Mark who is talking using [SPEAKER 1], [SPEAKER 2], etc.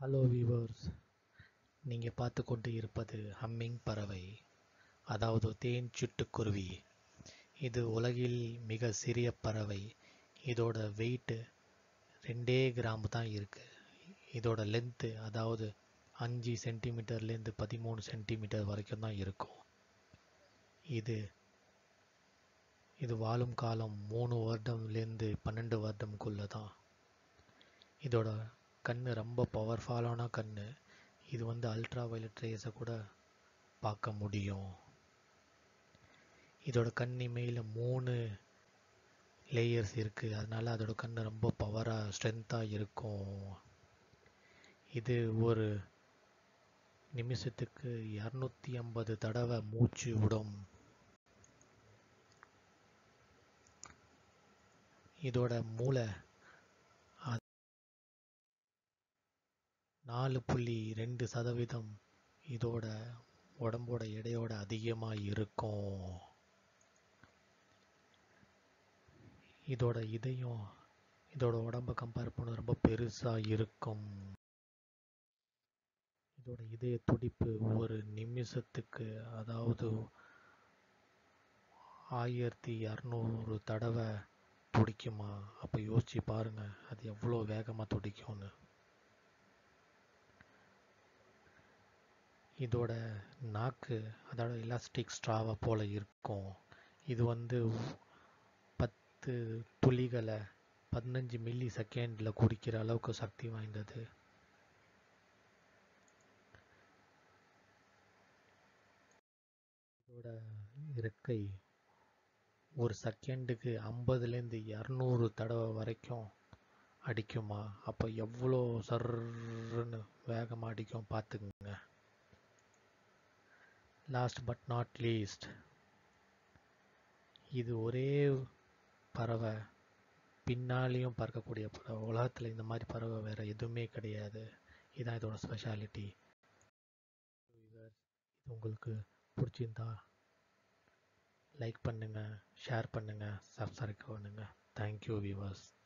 [SPEAKER 1] hello viewers நீங்கள் பார்த்து கொண்டு இருப்பது ஹம்மிங் பறவை அதாவது தேன் சிட்டுக்குருவி இது உலகில் மிக சிறிய பறவை இதோட வெயிட்டு ரெண்டே கிராம் தான் இருக்குது இதோட லென்த்து அதாவது அஞ்சு சென்டிமீட்டர்லேருந்து பதிமூணு சென்டிமீட்டர் வரைக்கும் தான் இருக்கும் இது இது வாழும் காலம் மூணு வருடம்லேருந்து பன்னெண்டு வருடம்குள்ளே தான் இதோட கண் ரொம்ப பவர்ஃபுல்லான கண் இது வந்து அல்ட்ரா வயலட் ரேஸை கூட பார்க்க முடியும் இதோட கண் இமையில் மூணு லேயர்ஸ் இருக்குது அதனால அதோட கண் ரொம்ப பவராக ஸ்ட்ரென்த்தாக இருக்கும் இது ஒரு நிமிஷத்துக்கு இரநூத்தி ஐம்பது தடவை மூச்சு விடும் இதோட மூளை நாலு புள்ளி ரெண்டு சதவீதம் இதோட உடம்போட எடையோட அதிகமாக இருக்கும் இதோட இதயம் இதோட உடம்ப கம்பேர் பண்ண ரொம்ப பெருசாக இருக்கும் இதோட இதய துடிப்பு ஒரு நிமிஷத்துக்கு அதாவது ஆயிரத்தி இரநூறு தடவை துடிக்குமா அப்போ யோசிச்சு பாருங்க அது எவ்வளோ வேகமாக துடிக்கும்னு இதோட நாக்கு அதோட எலாஸ்டிக் ஸ்ட்ராவை போல் இருக்கும் இது வந்து பத்து துளிகளை பதினஞ்சு மில்லி செகண்டில் குடிக்கிற அளவுக்கு சக்தி வாய்ந்தது இதோட இறக்கை ஒரு செகண்டுக்கு ஐம்பதுலேருந்து இரநூறு தடவை வரைக்கும் அடிக்குமா அப்போ எவ்வளோ சர்ன்னு வேகமாக அடிக்கும் பார்த்துக்குங்க லாஸ்ட் பட் நாட் லீஸ்ட் இது ஒரே பறவை பின்னாலேயும் பறக்கக்கூடிய பறவை உலகத்தில் இந்த மாதிரி பறவை வேறு எதுவுமே கிடையாது இதுதான் இதோட ஸ்பெஷாலிட்டி இது உங்களுக்கு பிடிச்சிருந்தா லைக் பண்ணுங்கள் ஷேர் பண்ணுங்கள் சப்ஸ்கிரைப் பண்ணுங்கள் தேங்க்யூ வியூவர்ஸ்